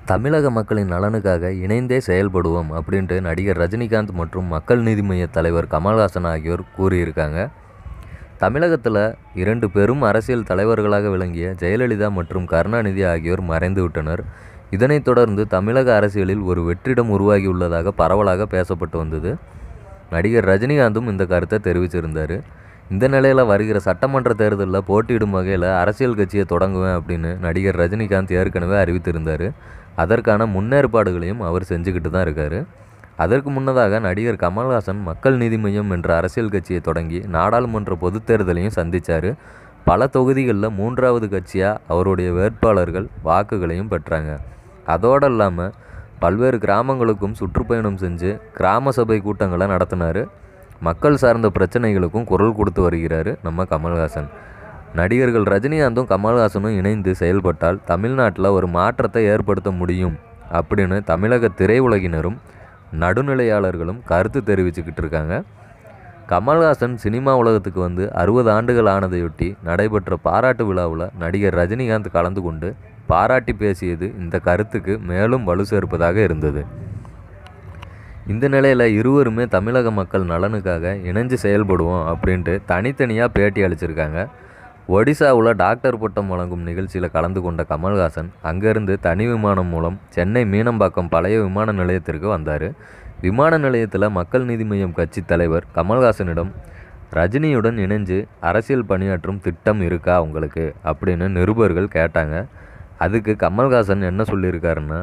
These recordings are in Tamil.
தமிழக மக்களின் நலனுக்காக இணைந்தே செயல்படுவோம் அப்படின்ட்டு நடிகர் ரஜினிகாந்த் மற்றும் மக்கள் நீதி மய்ய தலைவர் கமல்ஹாசன் ஆகியோர் கூறியிருக்காங்க தமிழகத்தில் இரண்டு பெரும் அரசியல் தலைவர்களாக விளங்கிய ஜெயலலிதா மற்றும் கருணாநிதி ஆகியோர் மறைந்து விட்டனர் இதனைத் தொடர்ந்து தமிழக அரசியலில் ஒரு வெற்றிடம் உருவாகியுள்ளதாக பரவலாக பேசப்பட்டு வந்தது நடிகர் ரஜினிகாந்தும் இந்த கருத்தை தெரிவிச்சிருந்தார் இந்த நிலையில் வருகிற சட்டமன்ற தேர்தலில் போட்டியிடும் வகையில் அரசியல் கட்சியை தொடங்குவேன் அப்படின்னு நடிகர் ரஜினிகாந்த் ஏற்கனவே அறிவித்திருந்தார் அதற்கான முன்னேற்பாடுகளையும் அவர் செஞ்சுக்கிட்டு தான் இருக்கார் அதற்கு முன்னதாக நடிகர் கமல்ஹாசன் மக்கள் நீதி மய்யம் என்ற அரசியல் கட்சியை தொடங்கி நாடாளுமன்ற பொதுத் தேர்தலையும் சந்தித்தார் பல தொகுதிகளில் மூன்றாவது கட்சியாக அவருடைய வேட்பாளர்கள் வாக்குகளையும் பெற்றாங்க அதோடு இல்லாமல் பல்வேறு கிராமங்களுக்கும் சுற்றுப்பயணம் செஞ்சு கிராம சபை கூட்டங்களை நடத்தினார் மக்கள் சார்ந்த பிரச்சனைகளுக்கும் குரல் கொடுத்து வருகிறார் நம்ம கமல்ஹாசன் நடிகர்கள் ரஜினிகாந்தும் கமல்ஹாசனும் இணைந்து செயல்பட்டால் தமிழ்நாட்டில் ஒரு மாற்றத்தை ஏற்படுத்த முடியும் அப்படின்னு தமிழக திரையுலகினரும் நடுநிலையாளர்களும் கருத்து தெரிவிச்சுக்கிட்டு இருக்காங்க கமல்ஹாசன் சினிமா உலகத்துக்கு வந்து அறுபது ஆண்டுகள் ஆனதையொட்டி நடைபெற்ற பாராட்டு விழாவில் நடிகர் ரஜினிகாந்த் கலந்து கொண்டு பாராட்டி பேசியது இந்த கருத்துக்கு மேலும் வலு சேர்ப்பதாக இருந்தது இந்த நிலையில் இருவருமே தமிழக மக்கள் நலனுக்காக இணைஞ்சு செயல்படுவோம் அப்படின்ட்டு தனித்தனியாக பேட்டி அளிச்சிருக்காங்க ஒடிசாவில் டாக்டர் பட்டம் வழங்கும் நிகழ்ச்சியில் கலந்து கொண்ட கமல்ஹாசன் அங்கேருந்து தனி விமானம் மூலம் சென்னை மீனம்பாக்கம் பழைய விமான நிலையத்திற்கு வந்தார் விமான நிலையத்தில் மக்கள் நீதி மய்யம் கட்சி தலைவர் கமல்ஹாசனிடம் ரஜினியுடன் இணைஞ்சு அரசியல் பணியாற்றும் திட்டம் இருக்கா உங்களுக்கு அப்படின்னு நிருபர்கள் கேட்டாங்க அதுக்கு கமல்ஹாசன் என்ன சொல்லியிருக்காருன்னா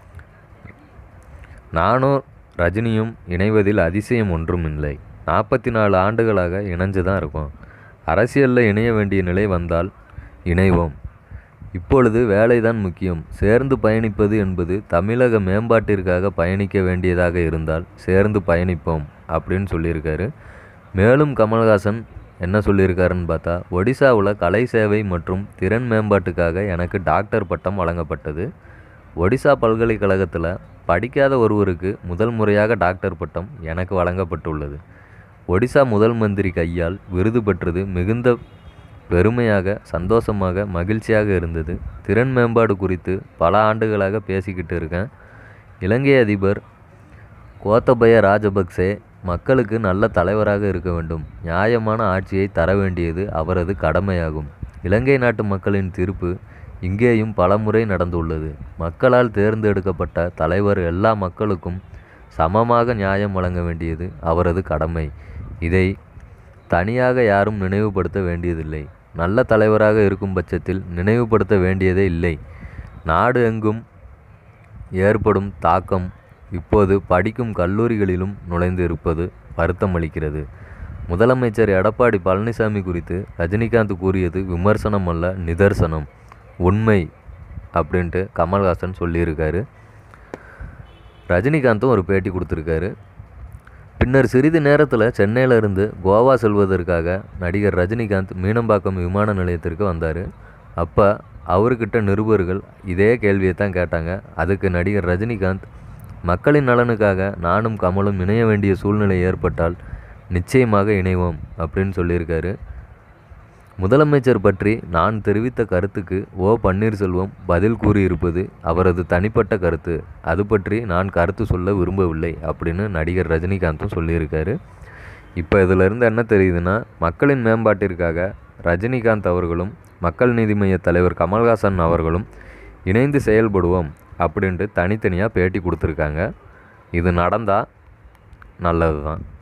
நானும் ரஜினியும் இணைவதில் அதிசயம் ஒன்றும் இல்லை நாற்பத்தி நாலு ஆண்டுகளாக இணைஞ்சு தான் இருக்கோம் அரசியலில் இணைய வேண்டிய நிலை வந்தால் இணைவோம் இப்பொழுது வேலைதான் முக்கியம் சேர்ந்து பயணிப்பது என்பது தமிழக மேம்பாட்டிற்காக பயணிக்க வேண்டியதாக இருந்தால் சேர்ந்து பயணிப்போம் அப்படின்னு சொல்லியிருக்காரு மேலும் கமல்ஹாசன் என்ன சொல்லியிருக்காருன்னு பார்த்தா ஒடிசாவில் கலை சேவை மற்றும் திறன் மேம்பாட்டுக்காக எனக்கு டாக்டர் பட்டம் வழங்கப்பட்டது ஒடிசா பல்கலைக்கழகத்தில் படிக்காத ஒருவருக்கு முதல் முறையாக டாக்டர் பட்டம் எனக்கு வழங்கப்பட்டுள்ளது ஒடிசா முதல் மந்திரி கையால் விருது பெற்றது மிகுந்த பெருமையாக சந்தோஷமாக மகிழ்ச்சியாக இருந்தது திறன் மேம்பாடு குறித்து பல ஆண்டுகளாக பேசிக்கிட்டு இருக்கேன் இலங்கை அதிபர் கோத்தபய ராஜபக்சே மக்களுக்கு நல்ல தலைவராக இருக்க வேண்டும் நியாயமான ஆட்சியை தர வேண்டியது அவரது கடமையாகும் இலங்கை நாட்டு மக்களின் தீர்ப்பு இங்கேயும் பலமுறை நடந்துள்ளது மக்களால் தேர்ந்தெடுக்கப்பட்ட தலைவர் எல்லா மக்களுக்கும் சமமாக நியாயம் வழங்க வேண்டியது அவரது கடமை இதை தனியாக யாரும் நினைவுபடுத்த வேண்டியதில்லை நல்ல தலைவராக இருக்கும் பட்சத்தில் நினைவுபடுத்த வேண்டியதே இல்லை நாடு எங்கும் ஏற்படும் தாக்கம் இப்போது படிக்கும் கல்லூரிகளிலும் நுழைந்து இருப்பது வருத்தமளிக்கிறது முதலமைச்சர் எடப்பாடி பழனிசாமி குறித்து ரஜினிகாந்த் கூறியது விமர்சனம் அல்ல நிதர்சனம் உண்மை அப்படின்ட்டு கமல்ஹாசன் சொல்லியிருக்காரு ரஜினிகாந்தும் ஒரு பேட்டி கொடுத்துருக்காரு பின்னர் சிறிது நேரத்தில் சென்னையிலிருந்து கோவா செல்வதற்காக நடிகர் ரஜினிகாந்த் மீனம்பாக்கம் விமான நிலையத்திற்கு வந்தார் அப்போ அவர்கிட்ட நிருபர்கள் இதே கேள்வியை தான் கேட்டாங்க அதுக்கு நடிகர் ரஜினிகாந்த் மக்களின் நலனுக்காக நானும் கமலும் இணைய வேண்டிய சூழ்நிலை ஏற்பட்டால் நிச்சயமாக இணைவோம் அப்படின்னு சொல்லியிருக்காரு முதலமைச்சர் பற்றி நான் தெரிவித்த கருத்துக்கு ஓ பன்னீர்செல்வம் பதில் கூறியிருப்பது அவரது தனிப்பட்ட கருத்து அது பற்றி நான் கருத்து சொல்ல விரும்பவில்லை அப்படின்னு நடிகர் ரஜினிகாந்தும் சொல்லியிருக்காரு இப்போ இதிலிருந்து என்ன தெரியுதுன்னா மக்களின் மேம்பாட்டிற்காக ரஜினிகாந்த் அவர்களும் மக்கள் நீதி மய்ய தலைவர் கமல்ஹாசன் அவர்களும் இணைந்து செயல்படுவோம் அப்படின்ட்டு தனித்தனியாக பேட்டி கொடுத்துருக்காங்க இது நடந்தால் நல்லது தான்